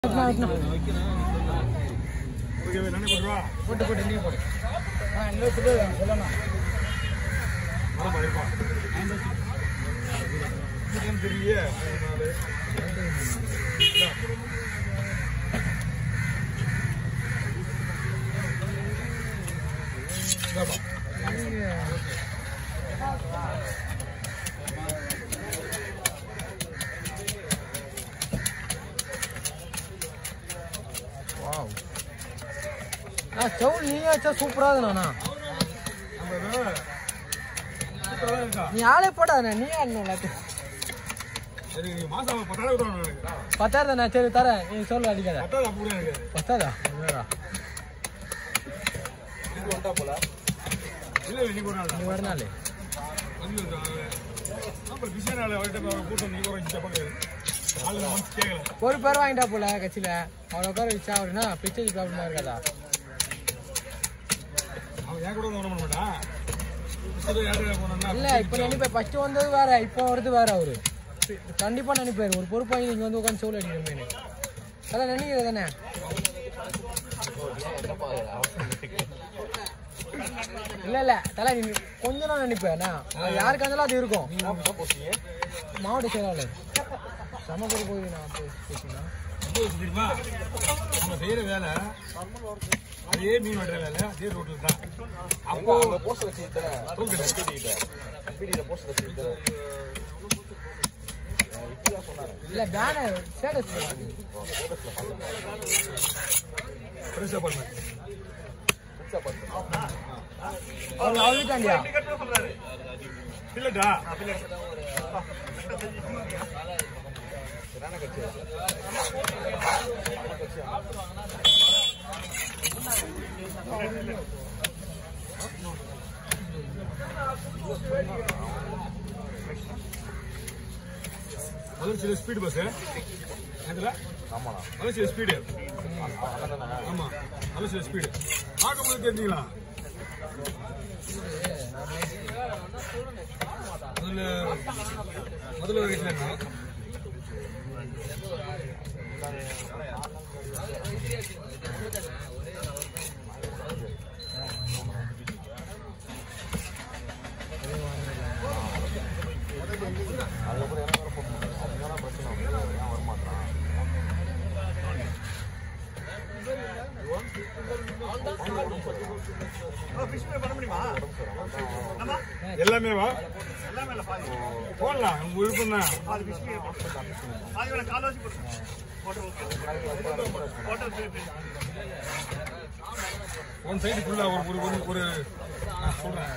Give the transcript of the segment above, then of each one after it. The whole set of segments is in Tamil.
வெட்டினா வெட்டினா போட்டு போட்டு நீ போடு ஆ இன்னொரு சொல்லணும் தெரியலையே ஆ செவுள் நீ வச்சா சூப்பராக இருக்குண்ணா சூப்பராக இருக்கா நீ ஆளே போடாதண்ணா நீ ஆடணும் எல்லாத்தையும் சரி நீ மாசம் பத்தாயிரம் விடுவாங்க எனக்கு பத்தாயிரம் தானே சரி தரேன் நீ சொல்லு அடிக்காத பத்தாவது அப்படி எனக்கு பத்தாதா வேறா இல்லை நீ கூட நீ ஒரு நாள் வந்து அப்புறம் பிஸியான வரட்டு கூட்டம் நீ கூட வச்சு ஆளுங்க வந்து கேட்கல ஒரு பேர் வாங்கிட்டா போல கட்சியில் அவளை உட்கார வச்சா அப்படின்னா பிச்சை ப்ராப்ளமாக இருக்காதா அவன் என் கூட வந்து வர மாட்டான் பிஸியில் யாரு போனா இல்லை இப்போ நினைப்பேன் ஃபஸ்ட்டு வந்தது வேற இப்போ வருது வேற அவரு கண்டிப்பாக நினைப்பாரு ஒரு பொறுப்பு வாங்கி நீங்கள் வந்து உட்காந்து சோல் அடிக்கிறோமேனு அதான் நினைக்கிறது தானே இல்ல இல்ல தலை நீ கொஞ்ச நாள் நினைப்பேன் யாருக்கா இருந்தாலும் அது இருக்கும் மாவட்ட செயலாளர் சமபுரி போய் நான் போய் பேசினா தெரியுமா நம்ம செய்யற வேலை அதே மீன் வெட்டுற வேலை அதே ரோட்டில் தான் அப்போ இல்ல பேனர் ஸ்டேட்டஸ் பெருசா பண்ணுங்க அவங்க அவளுக்காண்டியா இல்லட்டா அது சில ஸ்பீடு பஸ் அதுல ஆமா அது சில ஸ்பீடு ஆமா அது சில ஸ்பீடு பார்க்கும்போது தெரிஞ்சுக்கலாம் முதல்ல முதல்ல வீட்டில் இருந்தேன் எல்லாமே வா போடலாம் உங்க விருப்பம் தான் ஒன் சைடு ஃபுல்லா ஒரு ஒரு ஒரு ஒரு நான் சொல்றேன்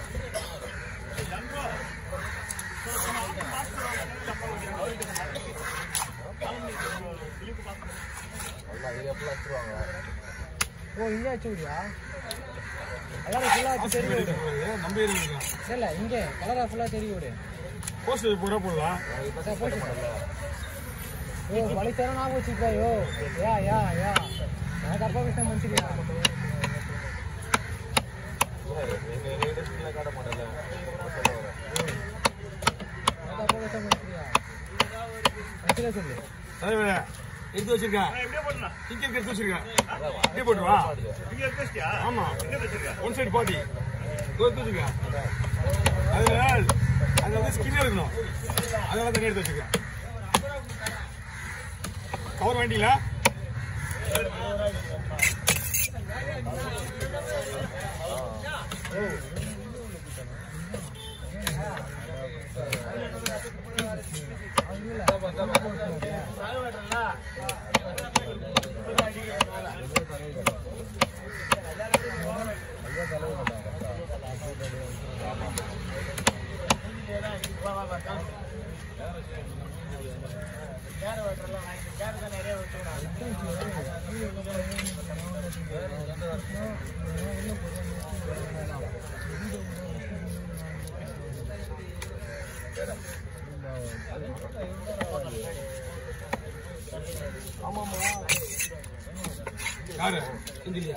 ஓ இங்கே வச்சு விடியா கலரை ஃபுல்லாக வச்சு தெரிய விடு நம்ம ஏரியா இல்ல இங்கே கலரை ஃபுல்லாக தெரிய விடு போஸ்டர் போட போடலாம் சரி, போச்சு ஓ பழைத்தரம் ஞாபகம் வச்சுக்கோ யா யா யா நான் தப்பா விஷயம் மன்னிச்சுக்கலாம் நான் தப்பா விஷயம் மன்னிச்சுக்கியா மன்னிச்சுல சொல்லு தலைவரே எடுத்து வச்சிருக்கேன் இங்க இருக்க எடுத்து வச்சிருக்கேன் இப்படியே போட்டு வா ஆமா ஒன் சைடு பாட்டி எடுத்து வச்சிருக்கேன் அதுல அது வந்து ஸ்கின் இருக்கணும் அதனால தண்ணி எடுத்து வச்சிருக்கேன் கவர் வேண்டிங்களா யாரு இந்தியா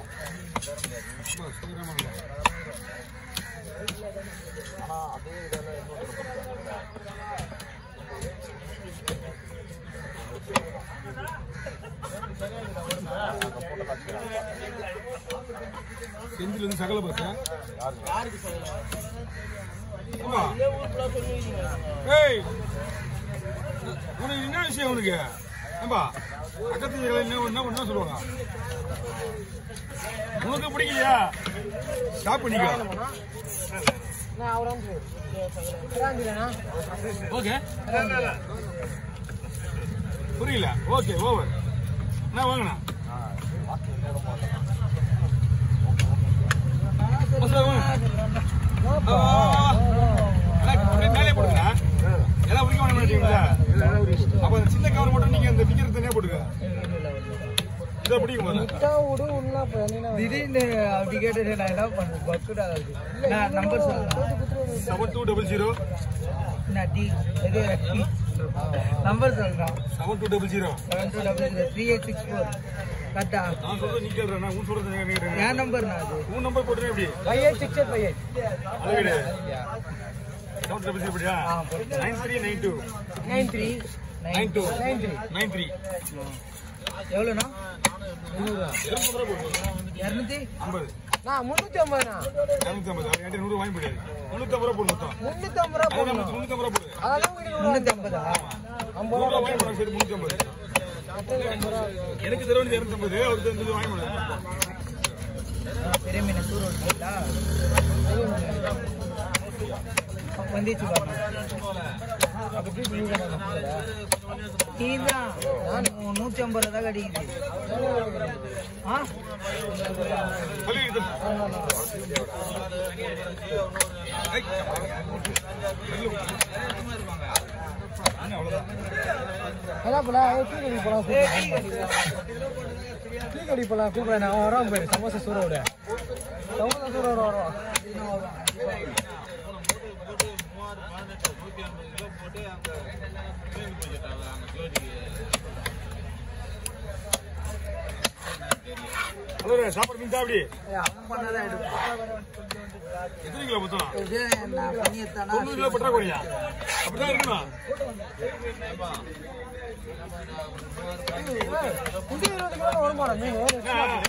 செந்தில் வந்து சகல பஸ் ஆமா ஏய் உனக்கு என்ன விஷயம் உனக்கு ஏம்பா பக்கத்து வீட்டுல என்ன என்ன என்ன சொல்லுவாங்க உனக்கு பிடிக்கலையா ஸ்டாப் பண்ணிக்கோ நான் அவர் வந்து கிராந்திலண்ணா ஓகே புரியல ஓகே ஓவர் என்ன வாங்கண்ணா பஸ்ல வாங்க. வா, வா, வா, வா. எல்லாம் அப்படியே மேலே போடுங்க எல்லாம் உரிக்க வேணாம் நினைக்கிறீங்களா அப்ப அந்த சின்ன கவர் மட்டும் நீங்க இந்த பிக்சர் தனியா போடுங்க இதை பிடிக்க முதல்ல விடு உள்ள திடீர்னு அப்படி கேட்டு நான் என்ன பண்ணுவேன் பக்குடா அது நான் நம்பர் சொல்றேன் செவன் டூ டபுள் ஜீரோ நான் டி இது நம்பர் சொல்றேன் seven two double zero seven two double zero three eight six four கரெக்டா நான் சொல்றது நீ கேள்றேன் உன் சொல்றது நீங்க கேக்குறீங்க என் நம்பர் நான் அது உன் நம்பர் போட்டுறேன் எப்படி five eight six eight five eight அது கிடையாது செவன் டபுள் ஜீரோ படியா ஆ, போட்டு. Nine three nine two nine three nine two nine three nine three எவ்வளோண்ணா முந்நூறுவா இரநூத்தி ஐம்பது நான் முந்நூற்றி ஐம்பதுண்ணா இரநூத்தி ஐம்பது அவன் என்கிட்ட நூறு வாங்கி முடியாது முன்னூத்தி ஐம்பது ரூபா போடு மொத்தம் முந்நூற்றி ஐம்பது ரூபா அதான் போடணும் முன்னூத்தி ஐம்பது ரூபா போடு அதெல்லாம் உங்களுக்கு முந்நூற்றி ஐம்பதா ஐம்பது நூறு ரூபா ரூபா வாங்கி போடுறாங்க சரி முன்னூத்தி ஐம்பது மொத்தம் ஐம்பது ரூபா எனக்கு தர வேண்டியது இரநூத்தி ஐம்பது அவருக்கு தந்தது வாங்கி முடியாது பெரிய மீன் தூர் விட்டீங்களா வந்துச்சு பாருங்க அப்போ திருப்பி நீங்கள் தானே நம்மளோட? நீ தான் நூற்றி ஐம்பது ரூபா தான் கிடைக்குது ஆ சொல்லி இது. ஐ. என்ன அவ்வளவுதான். அதான் போல டீ கடி போலாம் டீ கடி போலாம் கூப்பிடுறேன் நான் வரான் போயிரு சமோசா சூட விட சமோசா சூட விட வரோம் ஹலோ சாப்பாடு மீன் அப்படி அவன் பண்ணதான் எடுப்பேன் எத்தனை கிலோ மொத்தம் இது நான் பண்ணியத்தானா தொண்ணூறு கிலோ பற்றாக்குறையா அப்படிதான் இருக்கணும் இது இருபது கிலோ வருமாடா மீன் என்ன?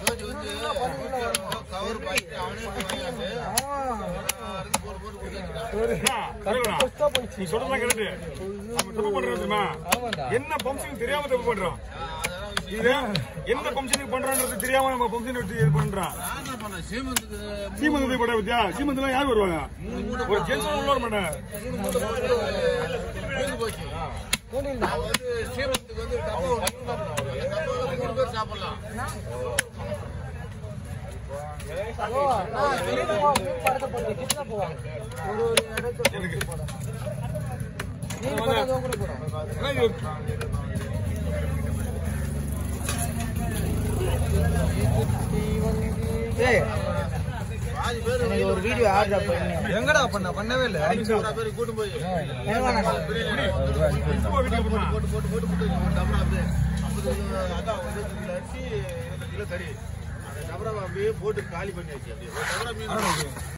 என்ன? தலைவரா? நீ சொல்றதெல்லாம் கரெக்ட் நம்ம தப்பு பண்றோம் தெரியுமா ஆமாண்டா என்ன பம்ப்ஷன் தெரியாம தப்பு பண்றோம் இது எந்த பம்ப்ஷனுக்கு பண்றோன்றது தெரியாம நம்ம பம்ப்ஷன் வச்சு இது பண்றோம் சீமந்தத்தை போட பத்தியா சீமந்தெல்லாம் யார் வருவாங்க ஒரு ஜென்ஸ் உள்ள வர மாட்டாங்க தூண்டில் ஓ நான் திருப்பி போ மீன் படத்தை போட்டு கிட்ட போவாங்க ஒரு ஒரு இடத்துல எனக்கு மீன் படம் கூட போறோம் ஆனா இது ஏய், எனக்கு ஒரு வீடியோ ஆர்டர் பண்ணி எங்கடா பண்ண பண்ணவே இல்லை சும்மா வீட்டுல போனா அப்படியே போட்டு காலி பண்ணியாச்சு அப்படியே